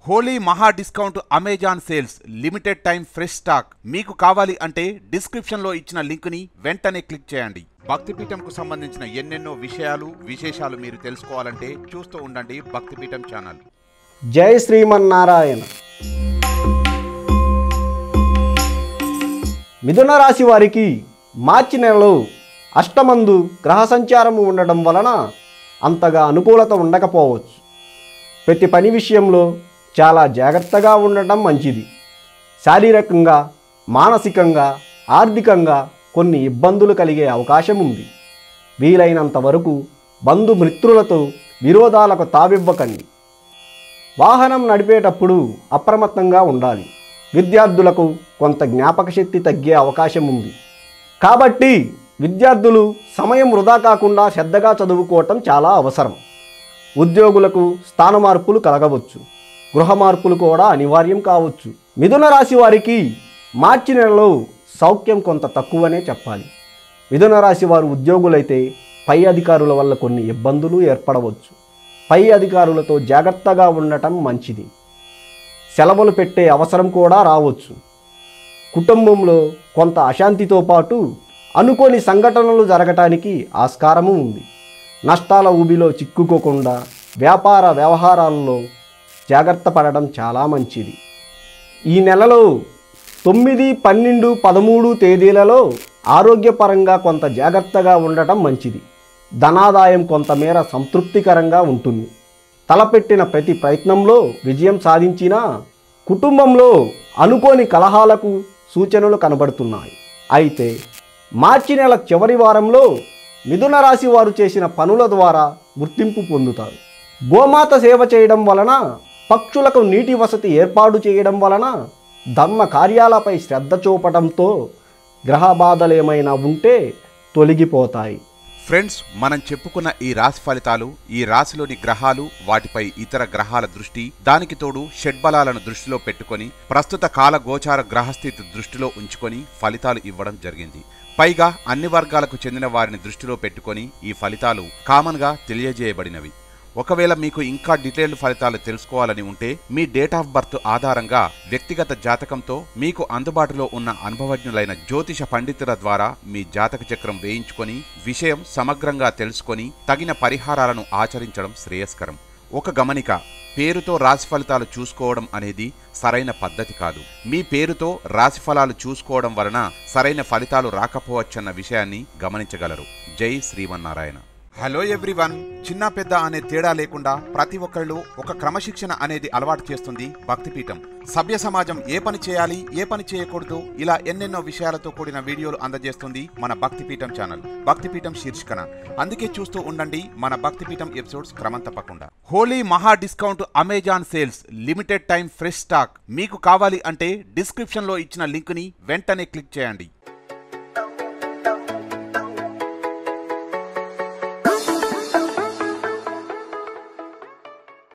హోలీ మహా discount Amazon sales limited time fresh stock మీకు కావాలి అంటే డిస్క్రిప్షన్ లో ఇచ్చిన లింక్ ని వెంటనే క్లిక్ చేయండి భక్తిపీఠంకు సంబంధించిన ఎన్నెన్నో విషయాలు విశేషాలు మీరు తెలుసుకోవాలంటే చూస్తూ ఉండండి భక్తిపీఠం ఛానల్ జై శ్రీమన్నారాయణ మిథున రాశి వారికి మార్చి నెలలో అష్టమందు గ్రహ సంచారము ఉండడం వలన అంతగా అనుకూలత ఉండకపోవచ్చు ప్రతి పని విషయంలో చాలా జాగ్రత్తగా ఉండటం మంచిది శారీరకంగా మానసికంగా ఆర్థికంగా కొన్ని ఇబ్బందులు కలిగే అవకాశం ఉంది వీలైనంత వరకు బంధుమిత్రులతో విరోధాలకు తావివ్వకండి వాహనం నడిపేటప్పుడు అప్రమత్తంగా ఉండాలి విద్యార్థులకు కొంత జ్ఞాపక శక్తి తగ్గే అవకాశం ఉంది కాబట్టి విద్యార్థులు సమయం వృధా కాకుండా శ్రద్ధగా చదువుకోవటం చాలా అవసరం ఉద్యోగులకు స్థాన మార్పులు కలగవచ్చు గృహ మార్పులు కూడా అనివార్యం కావచ్చు మిథున రాశి వారికి మార్చి నెలలో సౌఖ్యం కొంత తక్కువనే చెప్పాలి మిథున రాశి వారు ఉద్యోగులైతే పై అధికారుల వల్ల కొన్ని ఇబ్బందులు ఏర్పడవచ్చు పై అధికారులతో జాగ్రత్తగా ఉండటం మంచిది సెలవులు పెట్టే అవసరం కూడా రావచ్చు కుటుంబంలో కొంత అశాంతితో పాటు అనుకోని సంఘటనలు జరగటానికి ఆస్కారము ఉంది నష్టాల ఊబిలో చిక్కుకోకుండా వ్యాపార వ్యవహారాల్లో జాగ్రత్త పడడం చాలా మంచిది ఈ నెలలో తొమ్మిది పన్నెండు పదమూడు తేదీలలో ఆరోగ్యపరంగా కొంత జాగ్రత్తగా ఉండటం మంచిది ధనాదాయం కొంతమేర సంతృప్తికరంగా ఉంటుంది తలపెట్టిన ప్రతి ప్రయత్నంలో విజయం సాధించినా కుటుంబంలో అనుకోని కలహాలకు సూచనలు కనబడుతున్నాయి అయితే మార్చి నెల చివరి వారంలో మిథున రాశి వారు చేసిన పనుల ద్వారా గుర్తింపు పొందుతారు గోమాత సేవ చేయడం వలన పక్షులకు నీటి వసతి ఏర్పాటు చేయడం వలన ధర్మ కార్యాలపై శ్రద్ధ చూపడంతో గ్రహ బాధలు ఏమైనా ఉంటే తొలగిపోతాయి ఫ్రెండ్స్ మనం చెప్పుకున్న ఈ రాశి ఫలితాలు ఈ రాశిలోని గ్రహాలు వాటిపై ఇతర గ్రహాల దృష్టి దానికి తోడు షడ్బలాలను దృష్టిలో పెట్టుకొని ప్రస్తుత కాల గోచార గ్రహస్థితి దృష్టిలో ఉంచుకొని ఫలితాలు ఇవ్వడం జరిగింది పైగా అన్ని వర్గాలకు చెందిన వారిని దృష్టిలో పెట్టుకొని ఈ ఫలితాలు కామన్గా తెలియజేయబడినవి ఒకవేళ మీకు ఇంకా డీటెయిల్డ్ ఫలితాలు తెలుసుకోవాలని ఉంటే మీ డేట్ ఆఫ్ బర్త్ ఆధారంగా వ్యక్తిగత జాతకంతో మీకు అందుబాటులో ఉన్న అనుభవజ్ఞులైన జ్యోతిష పండితుల ద్వారా మీ జాతక చక్రం వేయించుకొని విషయం సమగ్రంగా తెలుసుకొని తగిన పరిహారాలను ఆచరించడం శ్రేయస్కరం ఒక గమనిక పేరుతో రాశి ఫలితాలు చూసుకోవడం అనేది సరైన పద్ధతి కాదు మీ పేరుతో రాశి ఫలాలు చూసుకోవడం వలన సరైన ఫలితాలు రాకపోవచ్చన్న విషయాన్ని గమనించగలరు జై శ్రీమన్నారాయణ హలో ఎవ్రీవన్ చిన్న పెద్ద అనే తేడా లేకుండా ప్రతి ఒక్కళ్ళు ఒక క్రమశిక్షణ అనేది అలవాటు చేస్తుంది భక్తిపీఠం సభ్య సమాజం ఏ పని చేయాలి ఏ పని చేయకూడదు ఇలా ఎన్నెన్నో విషయాలతో కూడిన వీడియోలు అందజేస్తుంది మన భక్తిపీఠం ఛానల్ భక్తిపీఠం శీర్షికన అందుకే చూస్తూ ఉండండి మన భక్తిపీఠం ఎపిసోడ్స్ క్రమం తప్పకుండా హోలీ మహా discount Amazon sales limited time fresh stock మీకు కావాలి అంటే డిస్క్రిప్షన్ లో ఇచ్చిన లింక్ ని వెంటనే క్లిక్ చేయండి